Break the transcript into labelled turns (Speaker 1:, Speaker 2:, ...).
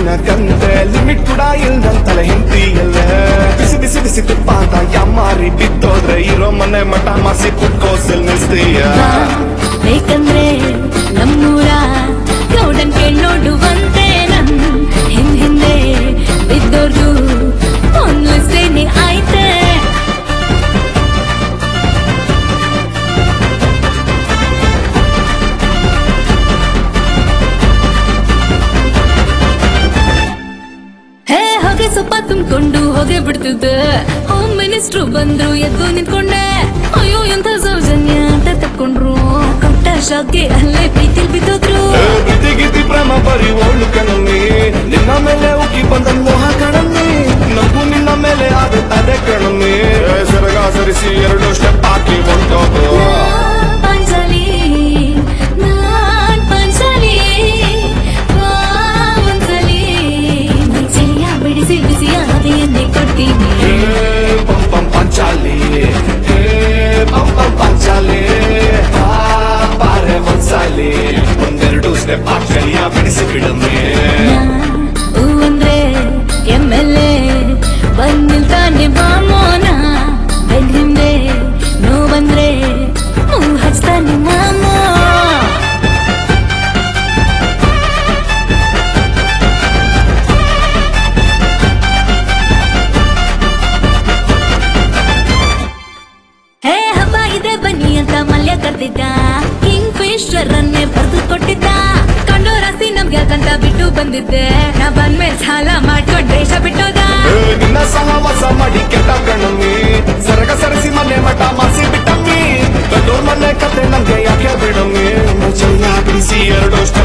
Speaker 1: ಕಂತೆ ಲಿಮಿಟ್ ಕೂಡ ಇಲ್ದಂತಲೆ ಹಿಂತಿ ಎಲ್ಲ ಬಿಸಿ ಬಿಸಿ ಬಿಸಿ ತುಪ್ಪ ಅಂತ ಯಮ್ಮಾರಿ ಬಿತ್ತೋದ್ರೆ ಇರೋ ಮನೆ ಮಠ ಮಾಸಿ ಕುಟ್ಕೋಸಲ್ ನಿಲ್ಸ್ತೀಯ
Speaker 2: ಬೇಕಂದ್ರೆ ನಮ್ಮೂರ ಗೌಡನ್ ಕೇಳ್ ನೋಡುವಂತೆ ನನ್ ಹಿಂದ್ ಹಿಂದೆ ಬಿದ್ದೋರ್ದು ಒಂದ್ಲಿಸ್ತೇನೆ ಆಯ್ತೆ ಹೇ ಹೊಗೆ ಸೊಪ್ಪ ತುಂಬಿಕೊಂಡು ಹೋಗೆ ಬಿಡ್ತಿದ್ದೆ ಹೋಮ್ ಮಿನಿಸ್ಟ್ರು ಬಂದ್ರು ಎದ್ದು ನಿಂತ್ಕೊಂಡೆ ಅಯ್ಯೋ ಎಂತ ಸೌಜನ್ಯ ಅಂತ ತಕ್ಕೊಂಡ್ರು ಕೊಟ್ಟ ಶಾಕ್ಗೆ ಅಲ್ಲೇ ಪ್ರೀತಿಲ್ ಬಿದ್ದೋದ್ರು
Speaker 1: ಏ, ಪ್ರೀತಿ ಗೀತಿ ಪ್ರೇಮ ಬರಿ ಓಳು ಕಣಮ್ಮಿ ನಿನ್ನ ಮೇಲೆ ಉಕ್ಕಿ ಬಂದ ಮೋಹ ಕಣಮ್ಮಿ ನಗು ನಿನ್ನ ಮೇಲೆ ಆಗುತ್ತದೆ ಕಣಮ್ಮಿ ಏ, ಸರಗ ಸರಿಸಿ ಎರಡು ಸ್ಟೆಪ್ ಹಾಕಿ ಹೊಂಟೋದು
Speaker 2: ನಾನ್ ಪಾಂಚಾಲಿ ನಾನ್ ಪಾಂಚಾಲಿ ಬಾ ಒಂದ್ಸಲಿ ಮೈ ಚಳಿಯ ಬಿಡಿಸಿ ಬಿಸಿಯ ಹವೆಯನ್ನೇ ಕೊಡ್ತೀನಿ
Speaker 1: ಏ, ಪಂ ಪಂ ಪಂಚಾಲಿ ಏ, ಪಂ ಪಂ ಪಂಚಾಲಿ ಆ, ಬಾರೆ ಒಂದ್ಸಾಲಿ ಒಂದೆರಡು ಸ್ಟೆಪ್ ಹಾಕಲಿಯ ಬಿಡಿಸಿ ಬಿಡಮ್ಮಿ
Speaker 2: ಹೂ ಅಂದ್ರೆ ಎಮ್ ಎಲ್ ಎ ಬಂದ್ ನಿಲ್ತಾನೆ ಬಾಮೋನ ಬೆನ್ ಹಿಂದೆ ನೋವಂದ್ರೆ ಹೂ ಹಚ್ತಾನೆ ಮಾಮೋ ಹೇ ಹಬ್ಬ ಇದೆ ಬನ್ನಿ ಅಂತ ಮಲ್ಯ ಕರ್ದಿದ್ದ ಕಿಂಗ್ ಫಿಶರ್ ಅನ್ನೇ ಬರ್ದು ಕೊಟ್ಟಿದ್ದ ಕಂಡೋ ರಾಸಿ ನಮ್ಗೆ ಯಾಕಂತ ಬಿಟ್ಟು ಬಂದಿದ್ದೆ ನಾ ಬಂದ್ಮೇಲೆ ಸಾಲ ಮಾಡ್ಕೊಂಡ್ ದೇಶ ಬಿಟ್ಟೋದ
Speaker 1: ಏ, ನಿನ್ನ ಸಹವಾಸ ಮಾಡಿ ಕೆಟ್ಟ ಕಣಮ್ಮಿ ಸರಗ ಸರಿಸಿ ಮನೆ ಮಠ ಮಾಸಿ ಬಿಟ್ಟಮ್ಮಿ ದೊಡ್ಡೋರ್ ಮನೆ ಕತೆ ನಮ್ಗೆ ಯಾಕೆ ಬಿಡಮ್ಮಿ ಮುಚ್ಚಯ್ಯ ಬಿಡಿಸಿ ಎರಡು ಸ್ಟೆಪ್